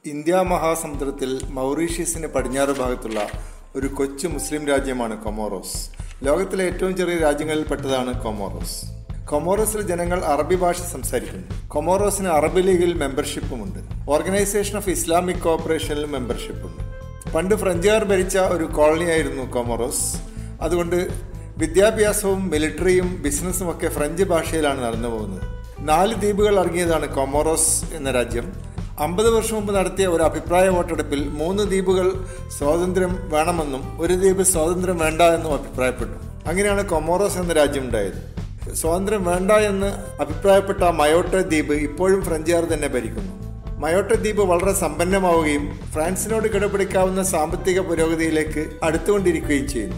India മഹാസമുദ്രത്തിൽ മൗറീഷ്യസിന് പടിഞ്ഞാറ് ഭാഗത്തുള്ള ഒരു കൊച്ചു മുസ്ലിം രാജ്യമാണ് കൊമോറോസ് ലോകത്തിലെ ഏറ്റവും ചെറിയ രാജ്യങ്ങളിൽ പെട്ടതാണ് കൊമോറോസ് കൊമോറോസിലെ ജനങ്ങൾ അറബി ഭാഷ സംസാരിക്കുന്നു കൊമോറോസിന് അറബ് ലീഗിൽ മെമ്പർഷിപ്പുമുണ്ട് ഓർഗനൈസേഷൻ ഓഫ് ഇസ്ലാമിക് കോപ്പറേഷനിലും മെമ്പർഷിപ്പുണ്ട് പണ്ട് ഫ്രഞ്ചുകാർ ഭരിച്ച ഒരു കോളനിയായിരുന്നു കൊമോറോസ് അതുകൊണ്ട് വിദ്യാഭ്യാസവും മിലിറ്ററിയും ബിസിനസ്സും ഒക്കെ ഫ്രഞ്ച് ഭാഷയിലാണ് നടന്നു പോകുന്നത് നാല് ദ്വീപുകൾ അടങ്ങിയതാണ് കൊമോറോസ് എന്ന രാജ്യം അമ്പത് വർഷം മുമ്പ് നടത്തിയ ഒരു അഭിപ്രായ വോട്ടെടുപ്പിൽ മൂന്ന് ദ്വീപുകൾ സ്വാതന്ത്ര്യം വേണമെന്നും ഒരു ദ്വീപ് സ്വാതന്ത്ര്യം വേണ്ട എന്നും അഭിപ്രായപ്പെട്ടു അങ്ങനെയാണ് കൊമോറോസ് എന്ന രാജ്യം ഉണ്ടായത് സ്വാതന്ത്ര്യം വേണ്ട എന്ന് അഭിപ്രായപ്പെട്ട മയോട്ട ദ്വീപ് ഇപ്പോഴും ഫ്രഞ്ചുകാർ തന്നെ ഭരിക്കുന്നു മയോട്ട ദ്വീപ് വളരെ സമ്പന്നമാവുകയും ഫ്രാൻസിനോട് കിടപിടിക്കാവുന്ന സാമ്പത്തിക പുരോഗതിയിലേക്ക് അടുത്തുകൊണ്ടിരിക്കുകയും ചെയ്യുന്നു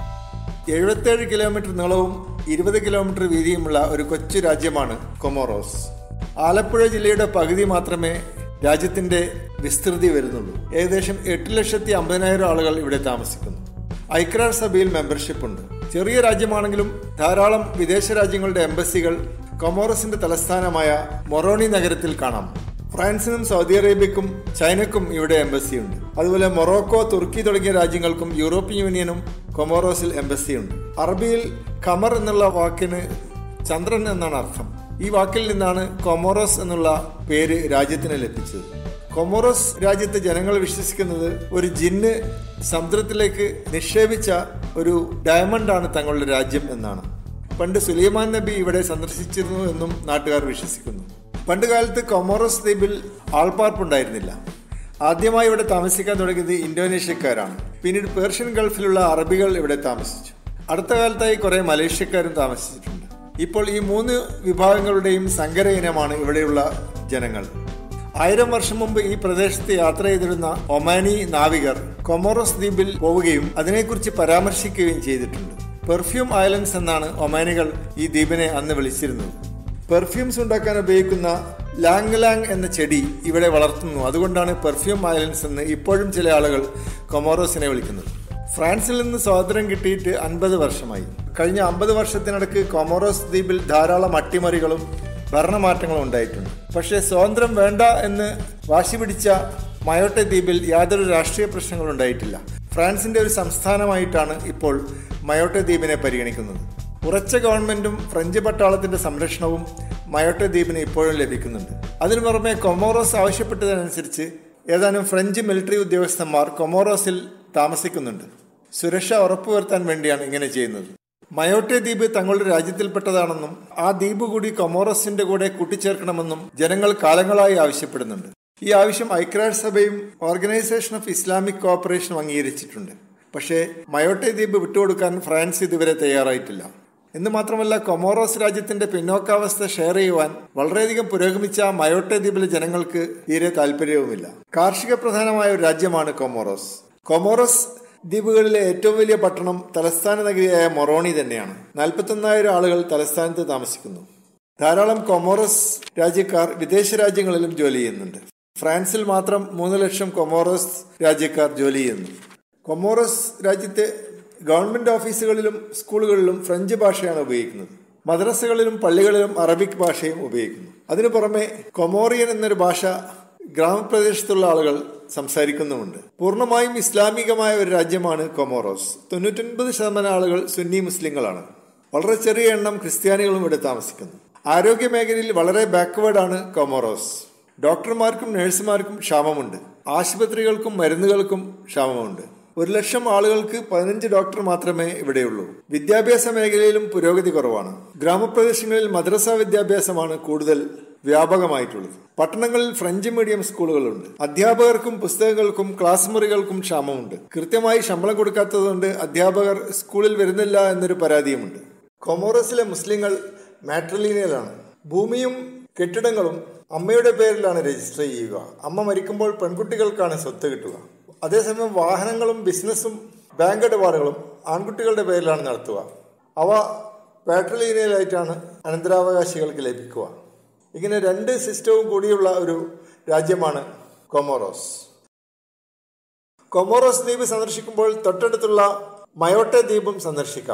എഴുപത്തേഴ് കിലോമീറ്റർ നീളവും ഇരുപത് കിലോമീറ്റർ വീതിയുമുള്ള ഒരു കൊച്ചു രാജ്യമാണ് കൊമോറോസ് ആലപ്പുഴ ജില്ലയുടെ പകുതി മാത്രമേ രാജ്യത്തിന്റെ വിസ്തൃതി വരുന്നുള്ളൂ ഏകദേശം എട്ട് ലക്ഷത്തി അമ്പതിനായിരം ആളുകൾ ഇവിടെ താമസിക്കുന്നു ഐക്യരാഷ്ട്ര സഭയിൽ മെമ്പർഷിപ്പ് ഉണ്ട് ചെറിയ രാജ്യമാണെങ്കിലും ധാരാളം വിദേശ രാജ്യങ്ങളുടെ എംബസികൾ കൊമോറസിന്റെ തലസ്ഥാനമായ മൊറോണി നഗരത്തിൽ കാണാം ഫ്രാൻസിനും സൗദി അറേബ്യക്കും ചൈനക്കും ഇവിടെ എംബസിയുണ്ട് അതുപോലെ മൊറോക്കോ തുർക്കി തുടങ്ങിയ രാജ്യങ്ങൾക്കും യൂറോപ്യൻ യൂണിയനും കൊമോറോസിൽ എംബസിയുണ്ട് അറബിയിൽ ഖമർ എന്നുള്ള വാക്കിന് ചന്ദ്രൻ എന്നാണ് അർത്ഥം ഈ വാക്കിൽ നിന്നാണ് കൊമോറോസ് എന്നുള്ള പേര് രാജ്യത്തിന് ലഭിച്ചത് കൊമോറോസ് രാജ്യത്തെ ജനങ്ങൾ വിശ്വസിക്കുന്നത് ഒരു ജിന്ന് സമുദ്രത്തിലേക്ക് നിക്ഷേപിച്ച ഒരു ഡയമണ്ടാണ് തങ്ങളുടെ രാജ്യം എന്നാണ് പണ്ട് സുലൈമാൻ നബി ഇവിടെ സന്ദർശിച്ചിരുന്നു എന്നും നാട്ടുകാർ വിശ്വസിക്കുന്നു പണ്ട് കാലത്ത് കൊമോറോസ് ദ്വീപിൽ ആൾപ്പാർപ്പുണ്ടായിരുന്നില്ല ആദ്യമായി ഇവിടെ താമസിക്കാൻ തുടങ്ങിയത് ഇന്തോനേഷ്യക്കാരാണ് പിന്നീട് പേർഷ്യൻ ഗൾഫിലുള്ള അറബികൾ ഇവിടെ താമസിച്ചു അടുത്ത കാലത്തായി കുറെ മലേഷ്യക്കാരും താമസിച്ചിട്ടുണ്ട് ഇപ്പോൾ ഈ മൂന്ന് വിഭാഗങ്ങളുടെയും സങ്കര ഇനമാണ് ഇവിടെയുള്ള ജനങ്ങൾ ആയിരം വർഷം മുമ്പ് ഈ പ്രദേശത്ത് യാത്ര ചെയ്തിരുന്ന ഒമാനി നാവികർ കൊമോറോസ് ദ്വീപിൽ പോവുകയും അതിനെക്കുറിച്ച് പരാമർശിക്കുകയും ചെയ്തിട്ടുണ്ട് പെർഫ്യൂം ഐലൻഡ്സ് എന്നാണ് ഒമാനികൾ ഈ ദ്വീപിനെ അന്ന് വിളിച്ചിരുന്നത് പെർഫ്യൂംസ് ഉണ്ടാക്കാൻ ഉപയോഗിക്കുന്ന ലാങ് ലാങ് എന്ന ചെടി ഇവിടെ വളർത്തുന്നു അതുകൊണ്ടാണ് പെർഫ്യൂം ഐലൻഡ്സ് എന്ന് ഇപ്പോഴും ചില ആളുകൾ കൊമോറോസിനെ വിളിക്കുന്നത് ഫ്രാൻസിൽ നിന്ന് സ്വാതന്ത്ര്യം കിട്ടിയിട്ട് അൻപത് വർഷമായി കഴിഞ്ഞ അമ്പത് വർഷത്തിനിടയ്ക്ക് കൊമോറോസ് ദ്വീപിൽ ധാരാളം അട്ടിമറികളും ഭരണമാറ്റങ്ങളും ഉണ്ടായിട്ടുണ്ട് പക്ഷേ സ്വാതന്ത്ര്യം വേണ്ട എന്ന് വാശി പിടിച്ച മയോട്ടെ ദ്വീപിൽ യാതൊരു രാഷ്ട്രീയ പ്രശ്നങ്ങളും ഉണ്ടായിട്ടില്ല ഫ്രാൻസിന്റെ ഒരു സംസ്ഥാനമായിട്ടാണ് ഇപ്പോൾ മയോട്ടെ ദ്വീപിനെ പരിഗണിക്കുന്നത് ഉറച്ച ഗവൺമെന്റും ഫ്രഞ്ച് പട്ടാളത്തിന്റെ സംരക്ഷണവും മയോട്ടെ ദ്വീപിന് ഇപ്പോഴും ലഭിക്കുന്നുണ്ട് അതിനു പുറമെ കൊമോറോസ് ആവശ്യപ്പെട്ടതനുസരിച്ച് ഏതാനും ഫ്രഞ്ച് മിലിറ്ററി ഉദ്യോഗസ്ഥന്മാർ കൊമോറോസിൽ താമസിക്കുന്നുണ്ട് സുരക്ഷ ഉറപ്പുവരുത്താൻ വേണ്ടിയാണ് ഇങ്ങനെ ചെയ്യുന്നത് മയോട്ടെ ദ്വീപ് തങ്ങളുടെ രാജ്യത്തിൽപ്പെട്ടതാണെന്നും ആ ദ്വീപ് കൂടി കൊമോറസിന്റെ കൂടെ കൂട്ടിച്ചേർക്കണമെന്നും ജനങ്ങൾ കാലങ്ങളായി ആവശ്യപ്പെടുന്നുണ്ട് ഈ ആവശ്യം ഐക്യരാഷ്ട്രസഭയും ഓർഗനൈസേഷൻ ഓഫ് ഇസ്ലാമിക് കോപ്പറേഷനും അംഗീകരിച്ചിട്ടുണ്ട് പക്ഷേ മയോട്ടെ ദ്വീപ് വിട്ടുകൊടുക്കാൻ ഫ്രാൻസ് ഇതുവരെ തയ്യാറായിട്ടില്ല എന്ന് മാത്രമല്ല കൊമോറോസ് രാജ്യത്തിന്റെ പിന്നോക്കാവസ്ഥ ഷെയർ ചെയ്യുവാൻ വളരെയധികം പുരോഗമിച്ച മയോട്ടെ ദ്വീപിലെ ജനങ്ങൾക്ക് തീരെ താല്പര്യവുമില്ല കാർഷിക പ്രധാനമായ ഒരു രാജ്യമാണ് കൊമോറോസ് കൊമോറോസ് ദ്വീപുകളിലെ ഏറ്റവും വലിയ പട്ടണം തലസ്ഥാന നഗരിയായ മൊറോണി തന്നെയാണ് നാൽപ്പത്തൊന്നായിരം ആളുകൾ തലസ്ഥാനത്ത് താമസിക്കുന്നു ധാരാളം കൊമോറോസ് രാജ്യക്കാർ വിദേശ രാജ്യങ്ങളിലും ജോലി ചെയ്യുന്നുണ്ട് ഫ്രാൻസിൽ മാത്രം മൂന്ന് ലക്ഷം കൊമോറോസ് രാജ്യക്കാർ ജോലി ചെയ്യുന്നു കൊമോറോസ് രാജ്യത്തെ ഗവൺമെന്റ് ഓഫീസുകളിലും സ്കൂളുകളിലും ഫ്രഞ്ച് ഭാഷയാണ് ഉപയോഗിക്കുന്നത് മദ്രസകളിലും പള്ളികളിലും അറബിക് ഭാഷയും ഉപയോഗിക്കുന്നു അതിനു പുറമെ കൊമോറിയൻ എന്നൊരു ഭാഷ ഗ്രാമപ്രദേശത്തുള്ള ആളുകൾ സംസാരിക്കുന്നുമുണ്ട് പൂർണ്ണമായും ഇസ്ലാമികമായ ഒരു രാജ്യമാണ് കൊമോറോസ് തൊണ്ണൂറ്റൊൻപത് ശതമാനം ആളുകൾ സുന്നി മുസ്ലിങ്ങളാണ് വളരെ ചെറിയ എണ്ണം ക്രിസ്ത്യാനികളും ഇവിടെ താമസിക്കുന്നു ആരോഗ്യ മേഖലയിൽ വളരെ ബാക്ക്വേർഡാണ് കൊമോറോസ് ഡോക്ടർമാർക്കും നഴ്സുമാർക്കും ക്ഷാമമുണ്ട് ആശുപത്രികൾക്കും മരുന്നുകൾക്കും ക്ഷാമമുണ്ട് ഒരു ലക്ഷം ആളുകൾക്ക് പതിനഞ്ച് ഡോക്ടർ മാത്രമേ ഇവിടെയുള്ളൂ വിദ്യാഭ്യാസ മേഖലയിലും പുരോഗതി കുറവാണ് ഗ്രാമപ്രദേശങ്ങളിൽ മദ്രസ വിദ്യാഭ്യാസമാണ് കൂടുതൽ വ്യാപകമായിട്ടുള്ളത് പട്ടണങ്ങളിൽ ഫ്രഞ്ച് മീഡിയം സ്കൂളുകളുണ്ട് അധ്യാപകർക്കും പുസ്തകങ്ങൾക്കും ക്ലാസ് മുറികൾക്കും ക്ഷാമമുണ്ട് കൃത്യമായി ശമ്പളം കൊടുക്കാത്തതുകൊണ്ട് അധ്യാപകർ സ്കൂളിൽ വരുന്നില്ല എന്നൊരു പരാതിയുമുണ്ട് കൊമോറസിലെ മുസ്ലിങ്ങൾ മാട്രിലീനിയലാണ് ഭൂമിയും കെട്ടിടങ്ങളും അമ്മയുടെ പേരിലാണ് രജിസ്റ്റർ ചെയ്യുക അമ്മ മരിക്കുമ്പോൾ പെൺകുട്ടികൾക്കാണ് സ്വത്ത് കിട്ടുക അതേസമയം വാഹനങ്ങളും ബിസിനസ്സും ബാങ്ക് ഇടപാടുകളും ആൺകുട്ടികളുടെ പേരിലാണ് നടത്തുക അവ പാട്രിലീനിയലായിട്ടാണ് അനന്തരാവകാശികൾക്ക് ലഭിക്കുക ഇങ്ങനെ രണ്ട് സിസ്റ്റവും കൂടിയുള്ള ഒരു രാജ്യമാണ് കൊമോറോസ് കൊമോറോസ് ദ്വീപ് സന്ദർശിക്കുമ്പോൾ തൊട്ടടുത്തുള്ള മയോട്ടെ ദ്വീപും സന്ദർശിക്കാം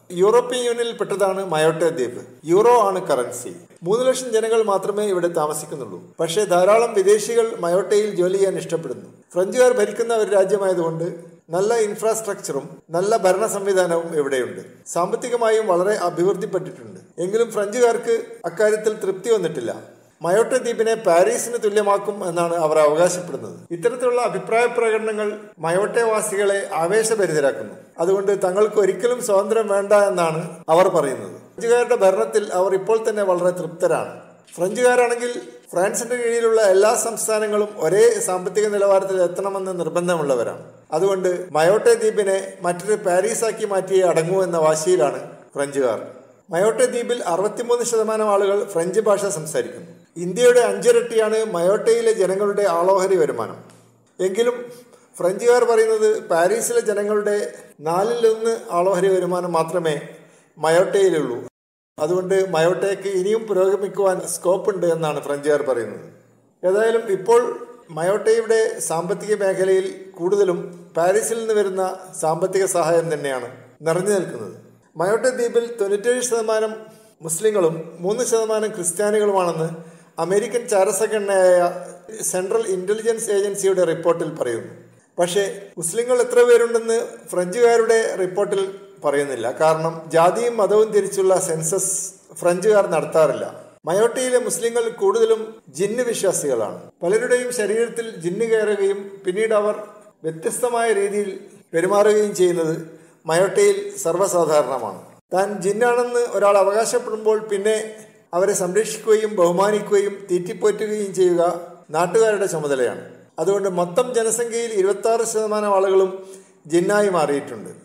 യൂറോപ്യൻ യൂണിയനിൽ പെട്ടതാണ് മയോട്ടെ ദ്വീപ് യൂറോ ആണ് കറൻസി മൂന്ന് ലക്ഷം ജനങ്ങൾ മാത്രമേ ഇവിടെ താമസിക്കുന്നുള്ളൂ പക്ഷേ ധാരാളം വിദേശികൾ മയോട്ടയിൽ ജോലി ചെയ്യാൻ ഇഷ്ടപ്പെടുന്നു ഫ്രഞ്ചുകാർ ഭരിക്കുന്ന ഒരു രാജ്യമായതുകൊണ്ട് നല്ല ഇൻഫ്രാസ്ട്രക്ചറും നല്ല ഭരണ സംവിധാനവും ഇവിടെയുണ്ട് സാമ്പത്തികമായും വളരെ അഭിവൃദ്ധിപ്പെട്ടിട്ടുണ്ട് എങ്കിലും ഫ്രഞ്ചുകാർക്ക് അക്കാര്യത്തിൽ തൃപ്തി വന്നിട്ടില്ല മയോട്ടെ ദ്വീപിനെ പാരീസിന് തുല്യമാക്കും എന്നാണ് അവർ അവകാശപ്പെടുന്നത് ഇത്തരത്തിലുള്ള അഭിപ്രായ പ്രകടനങ്ങൾ മയോട്ടെ വാസികളെ ആവേശഭരിതരാക്കുന്നു അതുകൊണ്ട് തങ്ങൾക്ക് ഒരിക്കലും സ്വാതന്ത്ര്യം വേണ്ട എന്നാണ് അവർ പറയുന്നത് ഫ്രഞ്ചുകാരുടെ ഭരണത്തിൽ അവർ ഇപ്പോൾ തന്നെ വളരെ തൃപ്തരാണ് ഫ്രഞ്ചുകാരാണെങ്കിൽ ഫ്രാൻസിന്റെ കീഴിലുള്ള എല്ലാ സംസ്ഥാനങ്ങളും ഒരേ സാമ്പത്തിക നിലവാരത്തിൽ എത്തണമെന്ന് നിർബന്ധമുള്ളവരാണ് അതുകൊണ്ട് മയോട്ടെ ദ്വീപിനെ മറ്റൊരു പാരീസാക്കി മാറ്റിയേ അടങ്ങൂ എന്ന വാശിയിലാണ് ഫ്രഞ്ചുകാർ മയോട്ടെ ദ്വീപിൽ അറുപത്തിമൂന്ന് ശതമാനം ആളുകൾ ഫ്രഞ്ച് ഭാഷ സംസാരിക്കുന്നു ഇന്ത്യയുടെ അഞ്ചിരട്ടിയാണ് മയോട്ടയിലെ ജനങ്ങളുടെ ആളോഹരി വരുമാനം എങ്കിലും ഫ്രഞ്ചുകാർ പറയുന്നത് പാരീസിലെ ജനങ്ങളുടെ നാലിലൊന്ന് ആളോഹരി വരുമാനം മാത്രമേ മയോട്ടയിലുള്ളൂ അതുകൊണ്ട് മയോട്ടയ്ക്ക് ഇനിയും പുരോഗമിക്കുവാൻ സ്കോപ്പ് ഉണ്ട് എന്നാണ് ഫ്രഞ്ചുകാർ പറയുന്നത് ഏതായാലും ഇപ്പോൾ മയോട്ടയുടെ സാമ്പത്തിക മേഖലയിൽ കൂടുതലും പാരീസിൽ നിന്ന് വരുന്ന സാമ്പത്തിക സഹായം തന്നെയാണ് നിറഞ്ഞു നിൽക്കുന്നത് മയോട്ട ദ്വീപിൽ തൊണ്ണൂറ്റേഴ് ശതമാനം മുസ്ലിങ്ങളും മൂന്ന് ശതമാനം ക്രിസ്ത്യാനികളുമാണെന്ന് അമേരിക്കൻ ചാരസംഘടനയായ സെൻട്രൽ ഇന്റലിജൻസ് ഏജൻസിയുടെ റിപ്പോർട്ടിൽ പറയുന്നു പക്ഷേ മുസ്ലിങ്ങൾ എത്ര പേരുണ്ടെന്ന് ഫ്രഞ്ചുകാരുടെ റിപ്പോർട്ടിൽ പറയുന്നില്ല കാരണം ജാതിയും മതവും തിരിച്ചുള്ള സെൻസസ് ഫ്രഞ്ചുകാർ നടത്താറില്ല മയോട്ടയിലെ മുസ്ലിങ്ങൾ കൂടുതലും ജിന്ന് വിശ്വാസികളാണ് പലരുടെയും ശരീരത്തിൽ ജിന്ന് കയറുകയും പിന്നീട് അവർ വ്യത്യസ്തമായ രീതിയിൽ പെരുമാറുകയും ചെയ്യുന്നത് മയോട്ടയിൽ സർവ്വസാധാരണമാണ് താൻ ജിന്നാണെന്ന് ഒരാൾ അവകാശപ്പെടുമ്പോൾ പിന്നെ അവരെ സംരക്ഷിക്കുകയും ബഹുമാനിക്കുകയും തീറ്റിപ്പോറ്റുകയും ചെയ്യുക നാട്ടുകാരുടെ ചുമതലയാണ് അതുകൊണ്ട് മൊത്തം ജനസംഖ്യയിൽ ഇരുപത്തി ആറ് ശതമാനം ആളുകളും ജിന്നായി മാറിയിട്ടുണ്ട്